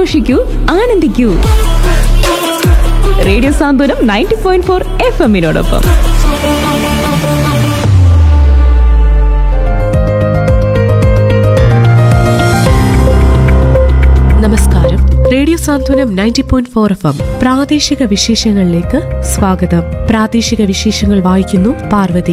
ആഘോഷിക്കൂ ആനന്ദിക്കൂ radio Santhwanam ninety point four F എമ്മിനോടൊപ്പം നമസ്കാരം radio Santhwanam ninety point four F M പ്രാദേശിക വിശേഷങ്ങളിലേക്ക് സ്വാഗതം പ്രാദേശിക വിശേഷങ്ങൾ വായിക്കുന്നു പാർവതി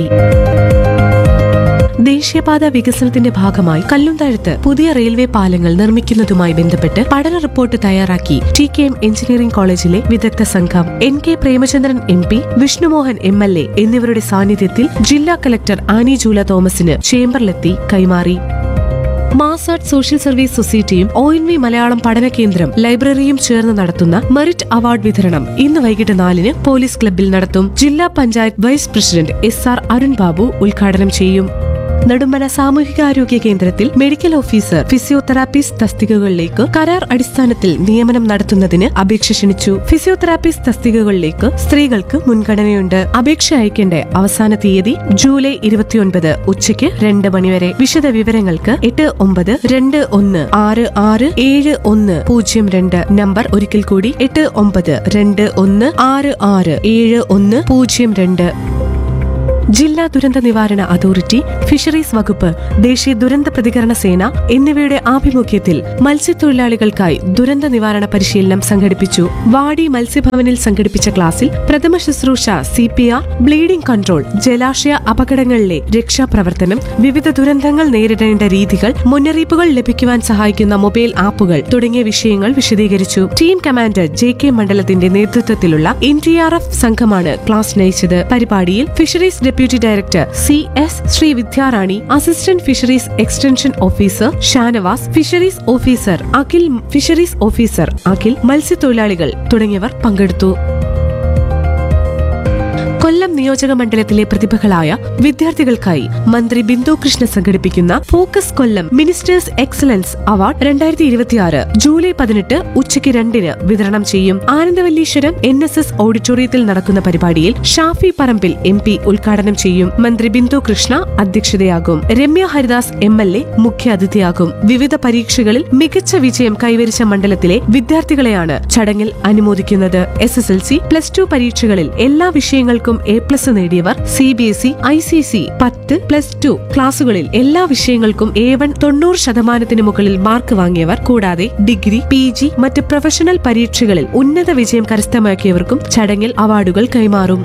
ദേശീയപാത വികസനത്തിന്റെ ഭാഗമായി കല്ലുംതാഴത്ത് പുതിയ റെയിൽവേ പാലങ്ങൾ നിർമ്മിക്കുന്നതുമായി ബന്ധപ്പെട്ട് പഠന റിപ്പോർട്ട് തയ്യാറാക്കി ടി കെ എം എഞ്ചിനീയറിംഗ് കോളേജിലെ വിദഗ്ധ സംഘം N K Premachandran M P Vishnumohan M L A എന്നിവരുടെ സാന്നിധ്യത്തിൽ ജില്ലാ കലക്ടർ ആനി ജൂല തോമസിന് ചേംബറിലെത്തി കൈമാറി മാസാർട്ട് സോഷ്യൽ സർവീസ് സൊസൈറ്റിയും ഒ എൻ വി മലയാളം പഠന കേന്ദ്രം ലൈബ്രറിയും ചേർന്ന് നടത്തുന്ന മെറിറ്റ് അവാർഡ് വിതരണം ഇന്ന് വൈകിട്ട് നാലിന് പോലീസ് ക്ലബ്ബിൽ നടത്തും ജില്ലാ panchayat vice president S R Arun Babu ഉദ്ഘാടനം ചെയ്യും നെടുമ്പന സാമൂഹികാരോഗ്യ കേന്ദ്രത്തിൽ മെഡിക്കൽ ഓഫീസർ ഫിസിയോതെറാപ്പിസ്റ്റ് തസ്തികകളിലേക്ക് കരാർ അടിസ്ഥാനത്തിൽ നിയമനം നടത്തുന്നതിന് അപേക്ഷ ക്ഷണിച്ചു ഫിസിയോതെറാപ്പിസ്റ്റ് തസ്തികകളിലേക്ക് സ്ത്രീകൾക്ക് മുൻഗണനയുണ്ട് അപേക്ഷ അയക്കേണ്ട അവസാന തീയതി ജൂലൈ ഇരുപത്തിയൊൻപത് ഉച്ചയ്ക്ക് രണ്ട് മണിവരെ വിശദ വിവരങ്ങൾക്ക് എട്ട് ഒമ്പത് രണ്ട് ഒന്ന് ആറ് ആറ് ഏഴ് ഒന്ന് പൂജ്യം രണ്ട് നമ്പർ ഒരിക്കൽ കൂടി എട്ട് ഒമ്പത് രണ്ട് ഒന്ന് ആറ് ആറ് ഏഴ് ഒന്ന് പൂജ്യം രണ്ട് ജില്ലാ ദുരന്ത നിവാരണ അതോറിറ്റി ഫിഷറീസ് വകുപ്പ് ദേശീയ ദുരന്ത പ്രതികരണ സേന എന്നിവയുടെ ആഭിമുഖ്യത്തിൽ മത്സ്യത്തൊഴിലാളികൾക്കായി ദുരന്ത നിവാരണ പരിശീലനം സംഘടിപ്പിച്ചു വാടി മത്സ്യഭവനിൽ സംഘടിപ്പിച്ച ക്ലാസിൽ പ്രഥമ ശുശ്രൂഷ C P R bleeding control ജലാശയ അപകടങ്ങളിലെ രക്ഷാപ്രവർത്തനം വിവിധ ദുരന്തങ്ങൾ നേരിടേണ്ട രീതികൾ മുന്നറിയിപ്പുകൾ ലഭിക്കുവാൻ സഹായിക്കുന്ന മൊബൈൽ ആപ്പുകൾ തുടങ്ങിയ വിഷയങ്ങൾ വിശദീകരിച്ചു ടീം കമാൻഡർ ജെ കെ മണ്ഡലത്തിന്റെ നേതൃത്വത്തിലുള്ള എൻ ടി ആർ എഫ് സംഘമാണ് ക്ലാസ് നയിച്ചത് പരിപാടിയിൽ fisheries deputy director C S Shri Vidyarani assistant fisheries extension officer Shanavas fisheries officer Akhil fisheries officer Akhil മത്സ്യത്തൊഴിലാളികൾ തുടങ്ങിയവർ പങ്കെടുത്തു കൊല്ലം നിയോജക മണ്ഡലത്തിലെ പ്രതിഭകളായ വിദ്യാർത്ഥികൾക്കായി മന്ത്രി ബിന്ദു കൃഷ്ണ സംഘടിപ്പിക്കുന്ന focus Kollam ministers excellence award രണ്ടായിരത്തി ഇരുപത്തിയാറ് ജൂലൈ പതിനെട്ട് ഉച്ചയ്ക്ക് രണ്ടിന് വിതരണം ചെയ്യും ആനന്ദവല്ലീശ്വരം എൻ എസ് എസ് ഓഡിറ്റോറിയത്തിൽ നടക്കുന്ന പരിപാടിയിൽ ഷാഫി പറമ്പിൽ എം പി ഉദ്ഘാടനം ചെയ്യും മന്ത്രി ബിന്ദു കൃഷ്ണ അധ്യക്ഷതയാകും Ramya Haridas M L A മുഖ്യാതിഥിയാകും വിവിധ പരീക്ഷകളിൽ മികച്ച വിജയം കൈവരിച്ച മണ്ഡലത്തിലെ വിദ്യാർത്ഥികളെയാണ് ചടങ്ങിൽ അനുമോദിക്കുന്നത് S S L C plus two പരീക്ഷകളിൽ എല്ലാ വിഷയങ്ങൾക്കും എ പ്ലസ് നേടിയവർ C B S E I C C പത്ത് പ്ലസ് ടു ക്ലാസുകളിൽ എല്ലാ വിഷയങ്ങൾക്കും എ വൺ തൊണ്ണൂറ് ശതമാനത്തിന് മുകളിൽ മാർക്ക് വാങ്ങിയവർ കൂടാതെ ഡിഗ്രി പി ജി മറ്റ് പ്രൊഫഷണൽ പരീക്ഷകളിൽ ഉന്നത വിജയം കരസ്ഥമാക്കിയവർക്കും ചടങ്ങിൽ അവാർഡുകൾ കൈമാറും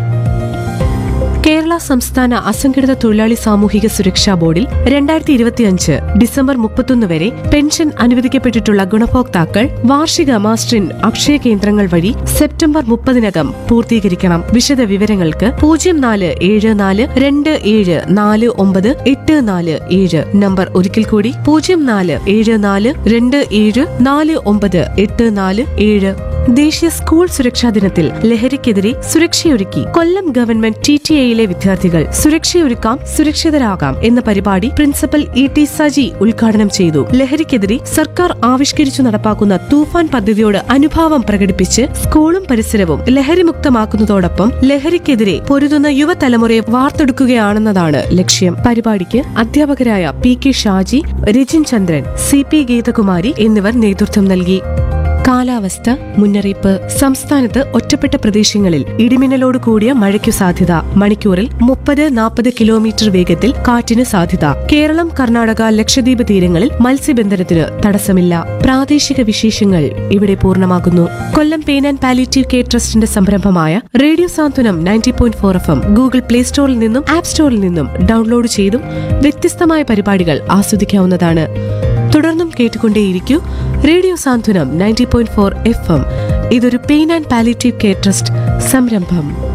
കേരള സംസ്ഥാന അസംഘടിത തൊഴിലാളി സാമൂഹിക സുരക്ഷാ ബോർഡിൽ രണ്ടായിരത്തി ഇരുപത്തിയഞ്ച് ഡിസംബർ മുപ്പത്തൊന്ന് വരെ പെൻഷൻ അനുവദിക്കപ്പെട്ടിട്ടുള്ള ഗുണഭോക്താക്കൾ വാർഷിക മാസ്റ്ററിൻ അക്ഷയ കേന്ദ്രങ്ങൾ വഴി സെപ്റ്റംബർ മുപ്പതിനകം പൂർത്തീകരിക്കണം വിശദ വിവരങ്ങൾക്ക് പൂജ്യം നാല് ഏഴ് നാല് രണ്ട് ഏഴ് നാല് ഒമ്പത് എട്ട് നാല് ഏഴ് നമ്പർ ഒരിക്കൽ കൂടി പൂജ്യം നാല് ഏഴ് നാല് രണ്ട് ഏഴ് നാല് ഒമ്പത് എട്ട് നാല് ഏഴ് ദേശീയ സ്കൂൾ സുരക്ഷാ ദിനത്തിൽ ലഹരിക്കെതിരെ സുരക്ഷയൊരുക്കി കൊല്ലം ഗവൺമെന്റ് ടി ടി എയിലെ വിദ്യാർത്ഥികൾ സുരക്ഷയൊരുക്കാം സുരക്ഷിതരാകാം എന്ന പരിപാടി പ്രിൻസിപ്പൽ ഇ ടി സജി ഉദ്ഘാടനം ചെയ്തു ലഹരിക്കെതിരെ സർക്കാർ ആവിഷ്കരിച്ചു നടപ്പാക്കുന്ന തൂഫാൻ പദ്ധതിയോട് അനുഭാവം പ്രകടിപ്പിച്ച് സ്കൂളും പരിസരവും ലഹരിമുക്തമാക്കുന്നതോടൊപ്പം ലഹരിക്കെതിരെ പൊരുതുന്ന യുവതലമുറയെ വാർത്തെടുക്കുകയാണെന്നതാണ് ലക്ഷ്യം പരിപാടിക്ക് അധ്യാപകരായ P K Shaji Rajin Chandran C P Geethakumari എന്നിവർ നേതൃത്വം നൽകി കാലാവസ്ഥ മുന്നറിയിപ്പ് സംസ്ഥാനത്ത് ഒറ്റപ്പെട്ട പ്രദേശങ്ങളിൽ ഇടിമിന്നലോട് കൂടിയ മഴയ്ക്കു സാധ്യത മണിക്കൂറിൽ മുപ്പത് നാൽപ്പത് കിലോമീറ്റർ വേഗത്തിൽ കാറ്റിന് സാധ്യത കേരളം കർണാടക ലക്ഷദ്വീപ് തീരങ്ങളിൽ മത്സ്യബന്ധനത്തിന് തടസ്സമില്ല പ്രാദേശിക വിശേഷങ്ങൾ ഇവിടെ പൂർണ്ണമാകുന്നു Kollam pain and palliative care ട്രസ്റ്റിന്റെ സംരംഭമായ radio Santhwanam ninety point four F M Google play സ്റ്റോറിൽ നിന്നും ആപ്പ് സ്റ്റോറിൽ നിന്നും ഡൗൺലോഡ് ചെയ്തും വ്യത്യസ്തമായ പരിപാടികൾ ആസ്വദിക്കാവുന്നതാണ് തുടർന്നും കേട്ടുകൊണ്ടേയിരിക്കൂ radio Santhwanam ninety point four F M ഇതൊരു pain and palliative care trust സംരംഭം